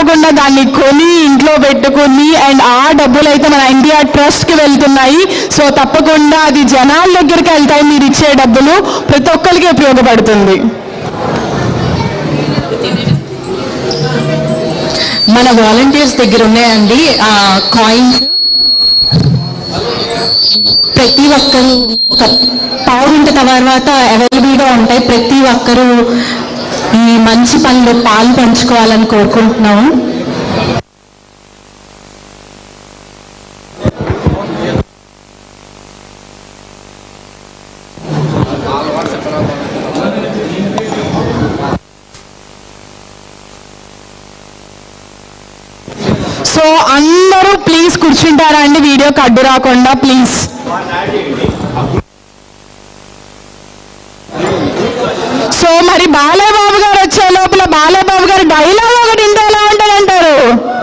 తప్పకుండా దాన్ని కొని ఇంట్లో పెట్టుకుని అండ్ ఆ డబ్బులు అయితే మన ఇండియా ట్రస్ట్కి వెళ్తున్నాయి సో తప్పకుండా అది జనాల దగ్గరికి వెళ్తాయి మీరు ఇచ్చే డబ్బులు ప్రతి ఒక్కరికి ఉపయోగపడుతుంది మన వాలంటీర్స్ దగ్గర ఉన్నాయండి కాయిన్స్ ప్రతి ఒక్కరు ఒక పావు గంట తర్వాత అవైలబుల్గా ఉంటాయి ప్రతి ఒక్కరూ ఈ మంచి పనిలో పాలు పంచుకోవాలని కోరుకుంటున్నాము సో అందరూ ప్లీజ్ కూర్చుంటారా అండి వీడియోకి అడ్డు రాకుండా ప్లీజ్ సో మరి బాలయ్య బాబు గారు వచ్చే లోపల బాలయ్య బాబు గారు డైలాగ్ ఒకటి ఇంటే ఎలా ఉంటుందంటారు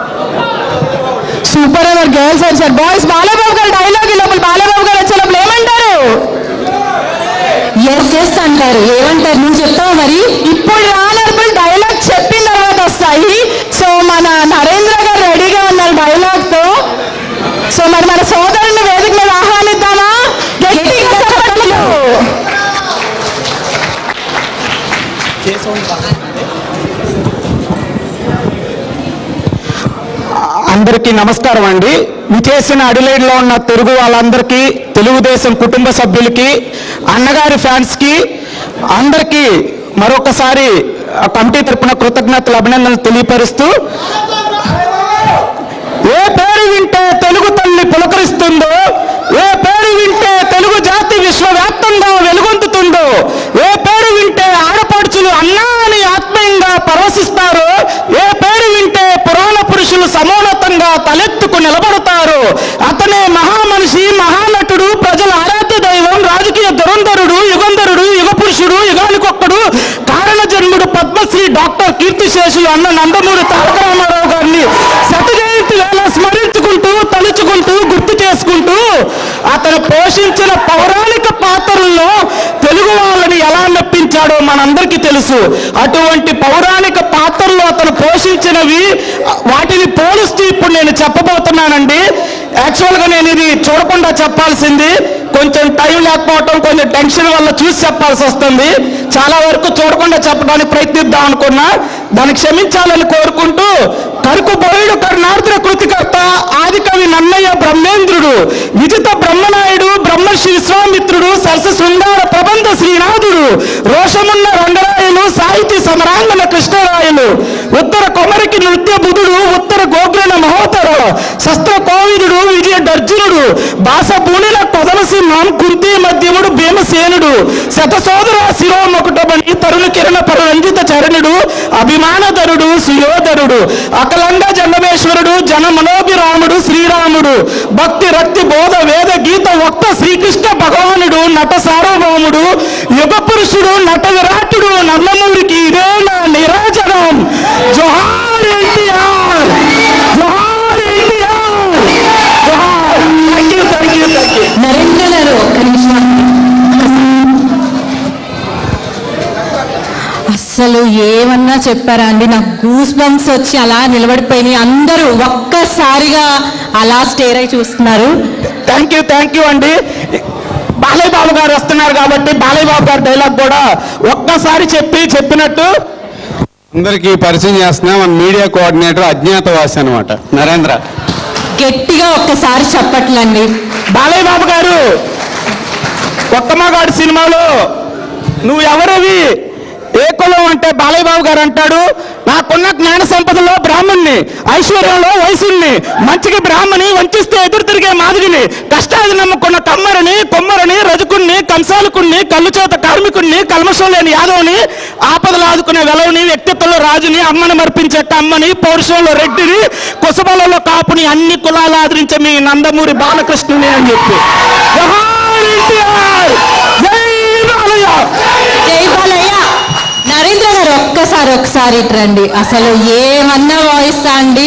super ever girls sir sir boys Balayya Babu garu dialogue లోపల బాలయ్య బాబు గారు వచ్చే లోపల ఏమంటారు ఎస్ ఎస్ అంటారు ఏమంటారు నువ్వు చెప్తావు మరి ఇప్పుడు రానప్పుడు డైలాగ్ చెప్పిన తర్వాత వస్తాయి సో మన నరేంద్ర గారు రెడీగా ఉన్నారు డైలాగ్ తో సో మరి మన సోదరుని వేదిక మీద ఆహ్వానిద్దామా గట్టిగా చెప్పట్లు అందరికీ నమస్కారం అండి విచేసిన అడిలైడ్లో ఉన్న తెలుగు వాళ్ళందరికీ తెలుగుదేశం కుటుంబ సభ్యులకి అన్నగారి ఫ్యాన్స్కి అందరికీ మరొకసారి ఆ కమిటీ తరపున కృతజ్ఞతలు అభినందనలు తెలియపరుస్తూ ఏ పేరు వింటే తెలుగు తల్లి పులకరిస్తుందో ఏ పేరు వింటే తెలుగు జాతి విశ్వవ్యాప్తంగా వెలుగొందుతుందో ఏ పేరు వింటే ఆడపడుచులు అన్నా అని ఆత్మీయంగా పరవశిస్తారో ఏ పేరు వింటే పురాణ పురుషులు సమోన్నతంగా తలెత్తుకు నిలబడతారు అతనే మహామనిషి మహానటుడు ప్రజల ఆరాధ్య దైవం రాజకీయ దురంధరుడు యుగంధరుడు యుగ పురుషుడు యుగానికొక్కడు కారణ జన్ముడు పద్మశ్రీ డాక్టర్ కీర్తిశేషులు అన్న నందమూరి తారక రామారావు గారిని శత జయంతి వేళ స్మరించుకుంటూ తలుచుకుంటూ గుర్తు చేసుకుంటూ అతను పోషించిన పౌరాణిక పాత్రల్లో తెలుగు వాళ్ళని ఎలా మెప్పించాడో మనందరికీ తెలుసు అటువంటి పౌరాణిక పాత్రలు అతను పోషించినవి వాటిని పోలుస్తూ ఇప్పుడు నేను చెప్పబోతున్నానండి యాక్చువల్గా నేను ఇది చూడకుండా చెప్పాల్సింది కొంచెం టైం లేకపోవటం కొంచెం టెన్షన్ వల్ల చూసి చెప్పాల్సి వస్తుంది చాలా వరకు చూడకుండా చెప్పడానికి ప్రయత్నిద్దాం అనుకున్నా దాన్ని క్షమించాలని కోరుకుంటూ కరుకు బోయుడు కరుణార్ద్ర కృతికర్త ఆదికవి నన్నయ్య బ్రహ్మేంద్రుడు విజిత బ్రహ్మనాయుడు బ్రహ్మర్షి విశ్వామిత్రుడు సరస శృంగార ప్రబంధ శ్రీనాథుడు రోషమున్న రంగరాయులు సాహితీ సమరాంగన కృష్ణరాయులు ఉత్తర కొమరికి నృత్య బుధుడు ఉత్తర గోగ్రణ మహోత్తర శస్త్ర కోవిదుడు విజయ దర్జునుడు బాస పూనిల కొదల సింహం కుంతి మధ్యముడు భీమసేనుడు శతసోదర శిరోమకుటమణి తరుణ కిరణ పరురంజిత చరణుడు అభిమానధరుడు సుయోధరుడు అకలండ జన్నమేశ్వరుడు జన మనోభిరాముడు శ్రీరాముడు భక్తి రక్తి బోధ వేద గీత ఒక్క శ్రీకృష్ణ భగవానుడు నట సార్వభౌముడు యుగ పురుషుడు నట విరాటుడు నల్లమూరికి ఇదే నా నిరాజనం జోహార్ ఎన్టీఆర్ జోహార్ ఎన్టీఆర్ జోహార్ thank you thank you thank you Narendra garu ఒక్క నిమిషం అస్సలు ఏమన్నా చెప్పారా అండి నాకు గూస్ బంప్స్ వచ్చి అలా నిలబడిపోయినాయి అందరూ ఒక్కసారిగా అలా స్టేర్ అయి చూస్తున్నారు థ్యాంక్ యూ థ్యాంక్ యూ అండి బాలయ్య బాబు గారు వస్తున్నారు కాబట్టి బాలయ్య బాబు గారి డైలాగ్ కూడా ఒక్కసారి చెప్పి చెప్పినట్టు అందరికీ పరిచయం చేస్తున్నా మన మీడియా కోఆర్డినేటర్ అజ్ఞాతవాసి అనమాట నరేంద్ర గట్టిగా ఒక్కసారి చెప్పట్లండి బాలయ్య బాబు గారు ఒక్కమ్మగాడు సినిమాలో నువ్వు ఎవరవి ఏ కులం అంటే బాలయ్య బాబు గారు అంటాడు నాకున్న జ్ఞాన సంపదలో బ్రాహ్మణ్ణి ఐశ్వర్యంలో వయసుని మంచికి బ్రాహ్మణి వంచిస్తే ఎదురు తిరిగే మాదిరిని కష్టాలు నమ్ముకున్న కమ్మరిని కొమ్మరిని రజకుణ్ణి కంసాలకుణ్ణి కళ్ళు చేత కార్మికుణ్ణి కల్మషం లేని యాదవుని ఆపదలు ఆదుకునే వెలవని వ్యక్తిత్వంలో రాజుని అమ్మని మర్పించే కమ్మని పౌరుషంలో రెడ్డిని కుసబలలో కాపుని అన్ని కులాలు ఆదరించే మీ నందమూరి బాలకృష్ణుని అని చెప్పి జోహార్ ఎన్టీఆర్! జై బాలయ్య! జై బాలయ్య నరేంద్ర గారు ఒక్కసారి ఒక్కసారి ఇటు రండి అసలు ఏమన్నా వాయిస్ అండి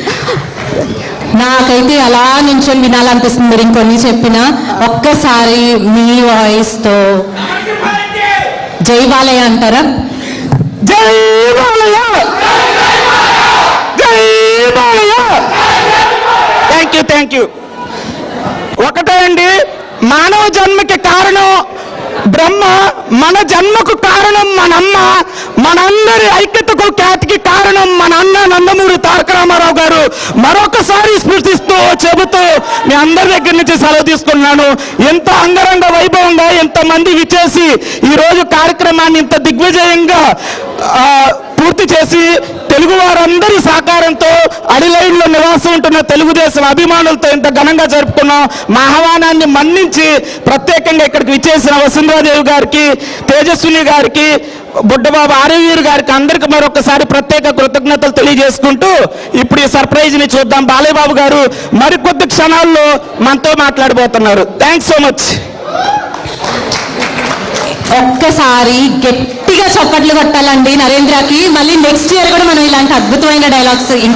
నాకైతే అలా నించొని వినాలనిపిస్తుంది మీరు ఇంకొన్ని చెప్పిన ఒక్కసారి మీ వాయిస్ తో జై బాలయ్య అంటారా జై బాలయ్య జై hallelujah thank you thank you ఒకటే అండి మానవ జన్మకి కారణం బ్రహ్మ మన జన్మకు కారణం మన అమ్మ మనందరి ఐక్యతకు ఖ్యాతికి కారణం మన అన్న నందమూరి తారక రామారావు గారు మరొకసారి స్ఫూర్తిస్తూ చెబుతూ మీ అందరి దగ్గర నుంచి సెలవు తీసుకున్నాను ఎంత అంగరంగ వైభవంగా ఎంతమంది విచ్చేసి ఈ రోజు కార్యక్రమాన్ని ఇంత దిగ్విజయంగా ఆ, పూర్తి చేసి తెలుగు వారందరి సహకారంతో అడిలైన్లో నివాసం ఉంటున్న తెలుగుదేశం అభిమానులతో ఇంత ఘనంగా జరుపుకున్నాం మా ఆహ్వానాన్ని మన్నించి ప్రత్యేకంగా ఇక్కడికి విచ్చేసిన వసుంధరాదేవి గారికి తేజస్విని గారికి బుడ్డబాబు ఆర్యవీర్ గారికి అందరికి మరొకసారి ప్రత్యేక కృతజ్ఞతలు తెలియజేసుకుంటూ ఇప్పుడు ఈ సర్ప్రైజ్ ని చూద్దాం బాలయ్య బాబు గారు మరికొద్ది క్షణాల్లో మనతో మాట్లాడబోతున్నారు థ్యాంక్స్ సో మచ్ ఒక్కసారి గట్టిగా చప్పట్లు కొట్టాలండి నరేంద్రకి మళ్ళీ నెక్స్ట్ ఇయర్ కూడా మనం ఇలాంటి అద్భుతమైన డైలాగ్స్